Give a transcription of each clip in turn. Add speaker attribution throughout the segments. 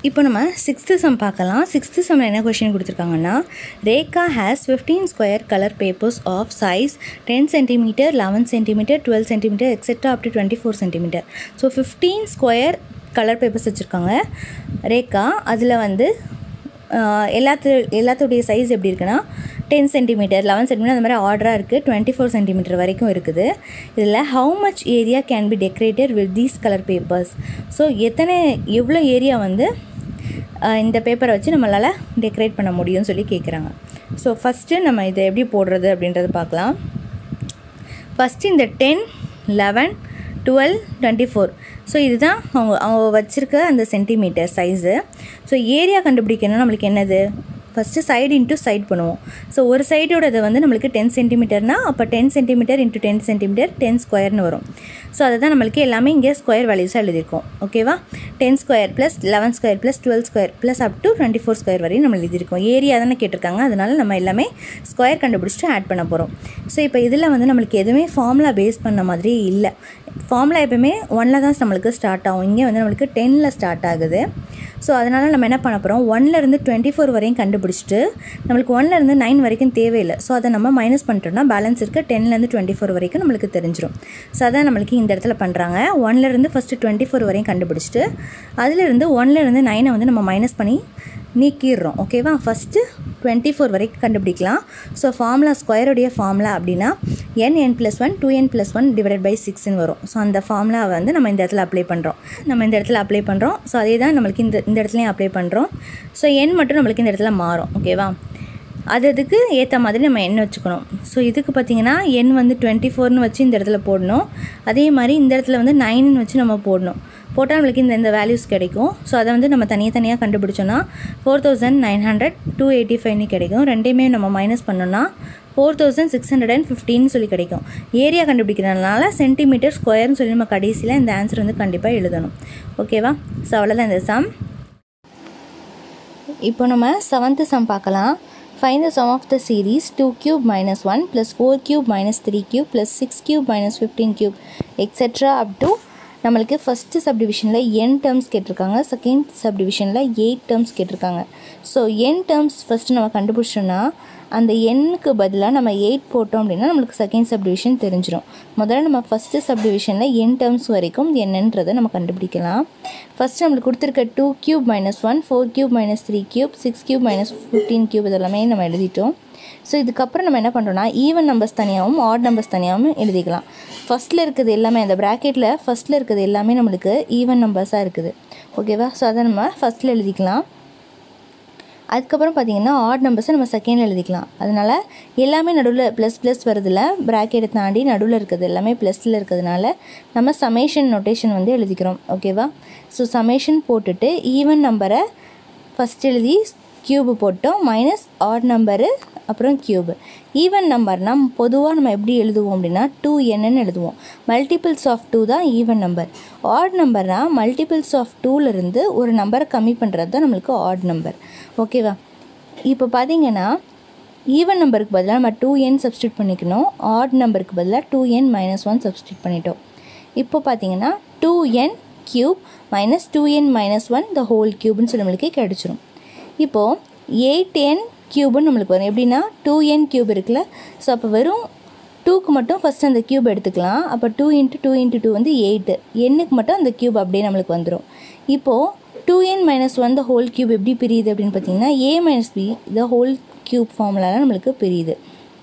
Speaker 1: இப்போ நம்ம sixth some பார்க்கலாம் சிக்ஸ்த்து சம்மில் என்ன கொஷின் கொடுத்துருக்காங்கன்னா Rekha has fifteen square colour papers of size ten centimetre eleven centimetre twelve centimetre etcetera up to twenty four centimetre so fifteen square colour papers வச்சுருக்காங்க ரேகா அதில் வந்து ஆஹ், எல்லாத்து எல்லாத்துடைய சைஸ் எப்படி இருக்குன்னா டென் சென்டிமீட்டர் லெவன் சென்டிமீட்டர் அந்த மாதிரி ஆர்டராக இருக்குது டுவெண்ட்டி ஃபோர் சென்டிமீட்டர் வரைக்கும் இருக்குது இதில் how much area can be decorated with these colour papers so எத்தனை எவ்வளோ ஏரியா வந்து ஆஹ், இந்த பேப்பரை வச்சு நம்மளால் டெக்கரேட் பண்ண முடியும்னு சொல்லி கேட்குறாங்க ஸோ ஃபஸ்ட்டு நம்ம இதை எப்படி போடுறது அப்படின்றத பார்க்கலாம் ஃபஸ்ட்டு இந்த ten eleven twelve twenty four so இதுதான் அவங்க அவங்க வச்சுருக்க அந்த சென்டிமீட்டர் சைஸு ஸோ ஏரியா கண்டுபிடிக்கணும் நம்மளுக்கு என்னது ஃபஸ்ட்டு சைடு இன்ட்டு சைடு பண்ணுவோம் ஸோ ஒரு சைடோடது வந்து நம்மளுக்கு டென் சென்டிமீட்டர்னா அப்போ ten centimetre into ten centimetre ten ஸ்கொயர்னு வரும் ஸோ அதை தான் நம்மளுக்கு எல்லாமே இங்கே ஸ்கொயர் வேல்யூஸாக எழுதியிருக்கோம் ஓகேவா ten square plus eleven square plus twelve square plus up to twenty four square வரையும் நம்ம எழுதியிருக்கோம் ஏரியா தானே கேட்டிருக்காங்க அதனால நம்ம எல்லாமே ஸ்கொயர் கண்டுபிடிச்சிட்டு ஆட் பண்ண போகிறோம் ஸோ இப்போ இதில் வந்து நம்மளுக்கு எதுவுமே ஃபார்முலா பேஸ் பண்ண மாதிரி இல்லை ஃபார்முலா எப்பவுமே ஒன்னில் தான் நம்மளுக்கு ஸ்டார்ட் ஆகும் இங்கே வந்து நம்மளுக்கு டென்னில் ஸ்டார்ட் ஆகுது ஸோ அதனால் நம்ம என்ன பண்ண போகிறோம் ஒன்லேருந்து டுவெண்ட்டி ஃபோர் வரையும் கண்டுபிடிச்சிட்டு நம்மளுக்கு ஒன்லேருந்து நைன் வரைக்கும் தேவையில்லை ஸோ அதை நம்ம மைனஸ் பண்ணிட்டோம்னா பேலன்ஸ் இருக்க டென்லேருந்து டுவெண்ட்டி ஃபோர் வரைக்கும் நம்மளுக்கு தெரிஞ்சிடும் ஸோ அதான் நம்மளுக்கு இந்த இடத்துல பண்ணுறாங்க ஒன்லேருந்து ஃபஸ்ட்டு டுவெண்ட்டி ஃபோர் வரையும் கண்டுபிடிச்சிட்டு அதிலிருந்து ஒன்லேருந்து நைனை வந்து நம்ம மைனஸ் பண்ணி நீக்கிடுறோம் ஓகேவா ஃபஸ்ட்டு டுவெண்ட்டி ஃபோர் வரைக்கும் கண்டுபிடிக்கலாம் ஸோ ஃபார்முலா ஸ்கொயருடைய ஃபார்முலா அப்படின்னா n n plus one two n plus one divide by சிக்ஸ்னு வரும் ஸோ அந்த ஃபார்முலா வந்து நம்ம இந்த இடத்துல அப்ளை பண்ணுறோம் நம்ம இந்த இடத்துல அப்ளை பண்ணுறோம் ஸோ அதே தான் நம்மளுக்கு இந்த இந்த இடத்துலையும் அப்ளை பண்ணுறோம் ஸோ என் மட்டும் நம்மளுக்கு இந்த இடத்துல மாறும் ஓகேவா அது அதுக்கு ஏற்ற மாதிரி நம்ம எண் வச்சுக்கணும் ஸோ இதுக்கு பார்த்தீங்கன்னா எண் வந்து டுவெண்ட்டி ஃபோர்னு வச்சு இந்த இடத்துல போடணும் அதே மாதிரி இந்த இடத்துல வந்து நைன்னு வச்சு நம்ம போடணும் போட்டால் நம்மளுக்கு இந்த இந்த வேல்யூஸ் கிடைக்கும் ஸோ அதை வந்து நம்ம தனியாக தனியாக கண்டுபிடிச்சோன்னா four thousand nine hundred two eighty ஃபைவ்னு கிடைக்கும் ரெண்டையுமே நம்ம மைனஸ் பண்ணோன்னா four thousand six hundred and ஃபிஃப்டின்னு சொல்லி கிடைக்கும் ஏரியா கண்டுபிடிக்கிறதுனால சென்டிமீட்டர் ஸ்கொயர்னு சொல்லி நம்ம கடைசியில் இந்த ஆன்சர் வந்து கண்டிப்பாக எழுதணும் ஓகேவா ஸோ அவ்வளோதான் இந்த சம் இப்போ நம்ம செவன்த்து சம் பார்க்கலாம் find the sum of the series two cube minus one plus four cube minus three cube plus six cube minus fifteen cube etcetera up to நம்மளுக்கு ஃபஸ்ட்டு சப்டிவிஷனில் என் டேர்ம்ஸ் கேட்டிருக்காங்க second சப்டிவிஷனில் eight terms கேட்டிருக்காங்க so n terms first நம்ம கண்டுபிடிச்சோன்னா அந்த எண்ணுக்கு பதிலாக நம்ம எயிட் போட்டோம் அப்படின்னா நம்மளுக்கு செகண்ட் சப்டிவிஷன் தெரிஞ்சிடும் முதல்ல நம்ம ஃபஸ்ட்டு சப்டிவிஷனில் என் டேர்ம்ஸ் வரைக்கும் என்னன்றதை நம்ம கண்டுபிடிக்கலாம் ஃபஸ்ட்டு நம்மளுக்கு கொடுத்துருக்க two cube minus one four cube minus three cube six cube minus fifteen cube இதெல்லாமே நம்ம எழுதிட்டோம் ஸோ இதுக்கப்புறம் நம்ம என்ன பண்ணுறோம்னா ஈவன் நம்பர்ஸ் தனியாகவும் ஆட் நம்பர்ஸ் தனியாகவும் எழுதிக்கலாம் ஃபஸ்ட்டில் இருக்கிறது எல்லாமே அந்த ப்ராக்கெட்டில் ஃபஸ்ட்டில் இருக்கிறது எல்லாமே நம்மளுக்கு ஈவன் நம்பர்ஸாக இருக்குது ஓகேவா ஸோ அதை நம்ம ஃபஸ்ட்டில் எழுதிக்கலாம் அதுக்கப்புறம் பார்த்தீங்கன்னா ஆட் நம்பர்ஸை நம்ம செகண்டில் எழுதிக்கலாம் அதனால் எல்லாமே நடுவில் ப்ளஸ் ப்ளஸ் வருதில்ல ப்ராக்கெட்டை தாண்டி நடுவில் இருக்கிறது எல்லாமே ப்ளஸில் இருக்கிறதுனால நம்ம சமேஷன் நொட்டேஷன் வந்து எழுதிக்கிறோம் ஓகேவா ஸோ சமேஷன் போட்டுட்டு ஈவன் நம்பரை ஃபஸ்ட் எழுதி க்யூபு போட்டோம் மைனஸ் ஆட் நம்பரு அப்புறம் க்யூபு ஈவன் நம்பர்னால் பொதுவாக நம்ம எப்படி எழுதுவோம் அப்படின்னா டூ என்னன்னு எழுதுவோம் மல்டிபிள்ஸ் ஆஃப் டூ தான் ஈவன் நம்பர் ஆட் நம்பர்னால் மல்டிபிள்ஸ் ஆஃப் டூலேருந்து ஒரு நம்பரை கம்மி பண்ணுறது தான் நம்மளுக்கு ஆட் நம்பர் ஓகேவா இப்போ பார்த்தீங்கன்னா ஈவன் நம்பருக்கு பதிலாக நம்ம டூ என் சப்ஸ்டியூட் பண்ணிக்கணும் ஆட் நம்பருக்கு பதிலாக two n minus one substitute பண்ணிட்டோம் இப்போ பார்த்தீங்கன்னா two n cube minus two n minus one the whole க்யூப்னு சொல்லி நம்மளுக்கு கிடச்சிரும் இப்போது எயிட் என் க்யூப்னு நம்மளுக்கு வரும் எப்படின்னா டூ என் க்யூப் இருக்குல்ல ஸோ அப்போ வெறும் டூக்கு மட்டும் ஃபஸ்ட் அந்த க்யூப் எடுத்துக்கலாம் அப்போ two into two into two வந்து எயிட்டு எண்ணுக்கு மட்டும் அந்த க்யூப் அப்படியே நம்மளுக்கு வந்துடும் இப்போது two n minus one the whole cube எப்படி பிரியுது அப்படின்னு பார்த்தீங்கன்னா A minus B the whole cube ஃபார்முலாலாம் நம்மளுக்கு பிரியுது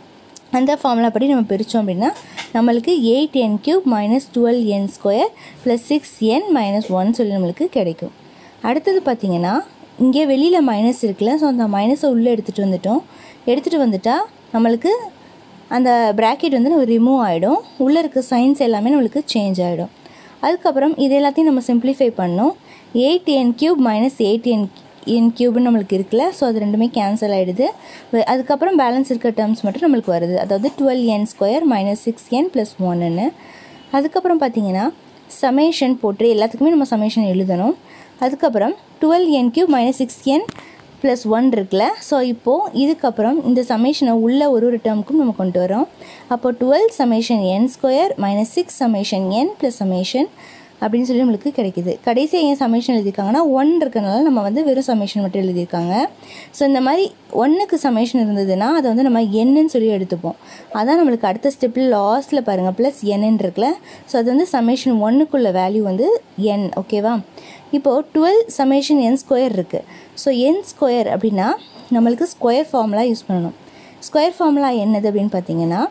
Speaker 1: அந்த ஃபார்முலா படி நம்ம பிரித்தோம் அப்படின்னா நம்மளுக்கு eight n cube minus twelve n square plus six என் மைனஸ் ஒன் சொல்லி நம்மளுக்கு கிடைக்கும் அடுத்தது பார்த்திங்கன்னா இங்கே வெளியில் மைனஸ் இருக்குல்ல ஸோ அந்த மைனஸை உள்ளே எடுத்துகிட்டு வந்துட்டோம் எடுத்துகிட்டு வந்துட்டால் நம்மளுக்கு அந்த ப்ராக்கெட் வந்து நம்ம ரிமூவ் ஆகிடும் உள்ளே இருக்க சைன்ஸ் எல்லாமே நம்மளுக்கு சேஞ்ச் ஆகிடும் அதுக்கப்புறம் இது எல்லாத்தையும் நம்ம சிம்ப்ளிஃபை பண்ணோம் eight n cube minus eight n n க்யூப்னு நம்மளுக்கு இருக்குல்ல ஸோ அது ரெண்டுமே கேன்சல் ஆகிடுது அதுக்கப்புறம் பேலன்ஸ் இருக்க டேர்ம்ஸ் மட்டும் நம்மளுக்கு வருது அதாவது twelve n square minus six n plus ஒன்னுன்னு அதுக்கப்புறம் பார்த்தீங்கன்னா சமேஷன் போட்டு எல்லாத்துக்குமே நம்ம சமேஷன் எழுதணும் அதுக்கப்புறம் twelve n cube minus six n plus one இருக்குல்ல ஸோ இப்போது இதுக்கப்புறம் இந்த சமேஷனை உள்ள ஒரு ஒரு டேர்முக்கும் நம்ம கொண்டு வரோம் அப்போ twelve summation n square minus six summation n plus summation அப்படின்னு சொல்லி நம்மளுக்கு கிடைக்குது கடைசியாக ஏன் சமேஷன் எழுதியிருக்காங்கன்னா ஒன் இருக்கனால நம்ம வந்து வெறும் சமேஷன் மட்டும் எழுதியிருக்காங்க ஸோ இந்த மாதிரி ஒன்றுக்கு சமேஷன் இருந்ததுன்னா அதை வந்து நம்ம என்னன்னு சொல்லி எடுத்துப்போம் அதான் நம்மளுக்கு அடுத்த ஸ்டெப்பில் லாஸ்ட்டில் பாருங்கள் ப்ளஸ் என்னன்னு இருக்குல்ல ஸோ அது வந்து சமேஷன் ஒன்றுக்குள்ள வேல்யூ வந்து என் ஓகேவா இப்போது டுவெல் சமேஷன் என் ஸ்கொயர் இருக்குது ஸோ என் ஸ்கொயர் அப்படின்னா நம்மளுக்கு ஸ்கொயர் ஃபார்முலா யூஸ் பண்ணணும் ஸ்கொயர் ஃபார்முலா என்னது அப்படின்னு பார்த்தீங்கன்னா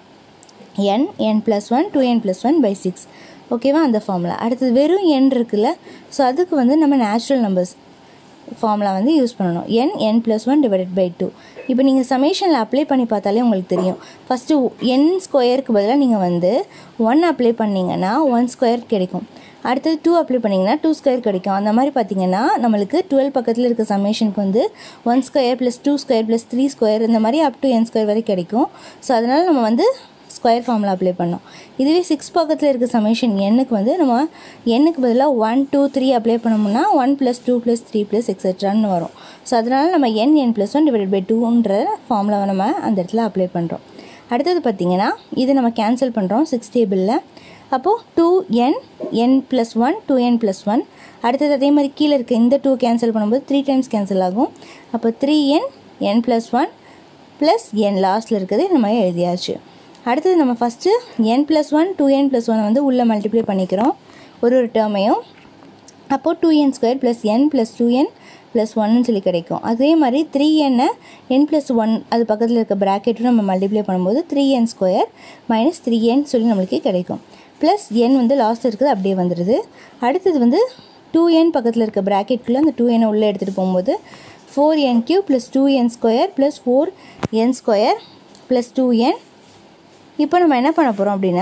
Speaker 1: n n plus one two n plus one by six ஓகேவா அந்த ஃபார்முலா அடுத்தது வெறும் என் இருக்குல்ல ஸோ அதுக்கு வந்து நம்ம நேச்சுரல் நம்பர்ஸ் ஃபார்முலா வந்து யூஸ் பண்ணணும் n n plus one divided by two இப்போ நீங்கள் சமேஷனில் அப்ளை பண்ணி பார்த்தாலே உங்களுக்கு தெரியும் ஃபஸ்ட்டு என் ஸ்கொயருக்கு பதிலாக நீங்கள் வந்து ஒன் அப்ளை பண்ணிங்கன்னா ஒன் ஸ்கொயர் கிடைக்கும் அடுத்தது டூ அப்ளை பண்ணிங்கன்னா டூ ஸ்கொயர் கிடைக்கும் அந்த மாதிரி பார்த்தீங்கன்னா நம்மளுக்கு டுவெல் பக்கத்தில் இருக்க சமேஷனுக்கு வந்து one square plus two square plus three square இந்த மாதிரி அப் டு என் ஸ்கொயர் வரை கிடைக்கும் ஸோ அதனால் நம்ம வந்து ஸ்கொயர் ஃபார்முலா அப்ளை பண்ணோம் இதுவே சிக்ஸ் பக்கத்தில் இருக்க சமேஷன் எண்ணுக்கு வந்து நம்ம எண்ணுக்கு பதிலாக ஒன் டூ த்ரீ அப்ளை பண்ணோம்னா one plus two plus three plus எக்ஸெட்ரான்னு வரும் ஸோ அதனால் நம்ம n n plus one divide by டூன்ற ஃபார்முலாவை நம்ம அந்த இடத்துல அப்ளை பண்ணுறோம் அடுத்தது பார்த்திங்கன்னா இதை நம்ம கேன்சல் பண்ணுறோம் சிக்ஸ் டேபிளில் அப்போது two n n plus one two n plus one அடுத்தது அதே மாதிரி கீழே இருக்க இந்த டூ கேன்சல் பண்ணும்போது த்ரீ டைம்ஸ் கேன்சல் ஆகும் அப்போ three n n plus one plus n லாஸ்ட்டில் இருக்கிறது நம்ம எழுதியாச்சு அடுத்தது நம்ம first n plus one two n plus one வந்து உள்ளே மல்டிப்ளை பண்ணிக்கிறோம் ஒரு ஒரு டேர்மையும் அப்போது two n square plus n plus two n plus ஒன்னு சொல்லி கிடைக்கும் அதே மாதிரி த்ரீ எண்ணை என் ப்ளஸ் ஒன் அது பக்கத்தில் இருக்க ப்ராக்கெட்டும் நம்ம மல்டிப்ளை பண்ணும்போது three n square minus three n சொல்லி நம்மளுக்கு கிடைக்கும் ப்ளஸ் என் வந்து லாஸ்ட் இருக்குது அப்படியே வந்துடுது அடுத்தது வந்து டூ என் பக்கத்தில் இருக்க ப்ராக்கெட்குள்ளே அந்த டூ எண்ணை உள்ளே எடுத்துகிட்டு போகும்போது four n cube plus two n square plus four n square plus two n இப்போ நம்ம என்ன பண்ண போகிறோம் அப்படின்னா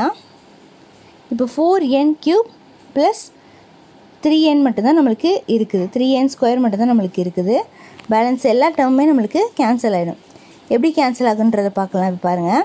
Speaker 1: இப்போ four n cube plus three n மட்டும்தான் நம்மளுக்கு இருக்குது த்ரீ என் ஸ்கொயர் மட்டும்தான் நம்மளுக்கு இருக்குது பேலன்ஸ் எல்லா டேர்முமே நம்மளுக்கு கேன்சல் ஆகிடும் எப்படி கேன்சல் ஆகுன்றதை பார்க்கலாம் இப்போ பாருங்கள்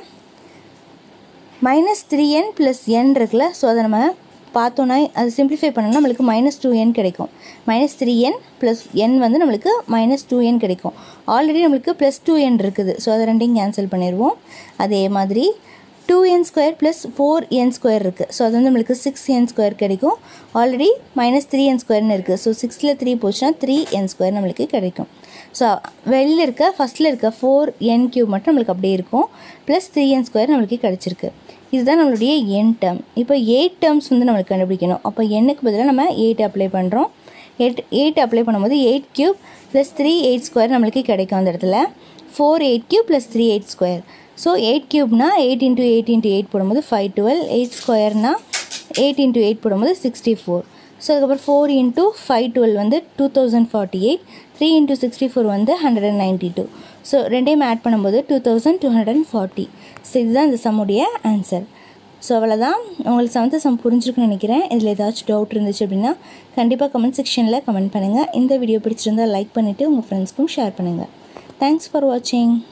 Speaker 1: minus three n plus n இருக்குல்ல ஸோ அதை நம்ம பார்த்தோன்னா அது சிம்பிளிஃபை பண்ணோம்னா நம்மளுக்கு மைனஸ் டூ என் கிடைக்கும் minus three n plus n வந்து நம்மளுக்கு மைனஸ் டூ என் கிடைக்கும் ஆல்ரெடி நம்மளுக்கு ப்ளஸ் டூ என் இருக்குது ஸோ அதை ரெண்டையும் கேன்சல் பண்ணிடுவோம் அதே மாதிரி two n square plus four n square இருக்குது ஸோ அது வந்து நம்மளுக்கு சிக்ஸ் என் ஸ்கொயர் கிடைக்கும் ஆல்ரெடி மைனஸ் த்ரீ என் ஸ்கொயர்னு இருக்குது ஸோ சிக்ஸில் த்ரீ போச்சுன்னா த்ரீ என் ஸ்கொயர் நம்மளுக்கு கிடைக்கும் ஸோ வெளியில் இருக்க ஃபஸ்ட்டில் இருக்க ஃபோர் என் கியூப் மட்டும் நம்மளுக்கு அப்படியே இருக்கும் ப்ளஸ் த்ரீ என் ஸ்கொயர் நம்மளுக்கு கிடச்சிருக்கு இதுதான் நம்மளுடைய என் டேர்ம் இப்போ எயிட் டேர்ம்ஸ் வந்து நம்மளுக்கு கண்டுபிடிக்கணும் அப்போ எண்ணுக்கு பதிலாக நம்ம எயிட் அப்ளை பண்ணுறோம் எயிட் எயிட் அப்ளை பண்ணும்போது eight cube plus three eight square நம்மளுக்கு கிடைக்கும் அந்த இடத்துல four eight cube plus three eight square so eight கியூப்னா eight into eight into eight போடும்போது ஃபைவ் டுவெல் எயிட் ஸ்கொயர்னா எயிட் இன்ட்டு எயிட் போடும்போது சிக்ஸ்டி ஃபோர் ஸோ அதுக்கப்புறம் ஃபோர் இன்ட்டு ஃபைவ் டுவெல் வந்து two thousand forty eight three into sixty four வந்து hundred and ninety two so ரெண்டையும் add பண்ணும்போது two thousand two hundred and forty so இதுதான் இந்த சம்முடைய answer so அவ்வளோதான் உங்களுக்கு செவன்த்து சம் புரிஞ்சிருக்குன்னு நினைக்கிறேன் இதில் ஏதாச்சும் டவுட் இருந்துச்சு அப்படின்னா கண்டிப்பாக கமெண்ட் செக்ஷனில் கமெண்ட் பண்ணுங்கள் இந்த வீடியோ பிடிச்சிருந்தால் லைக் பண்ணிவிட்டு உங்கள் ஃப்ரெண்ட்ஸ்க்கும் ஷேர் பண்ணுங்கள் தேங்க்ஸ் ஃபார் வாட்சிங்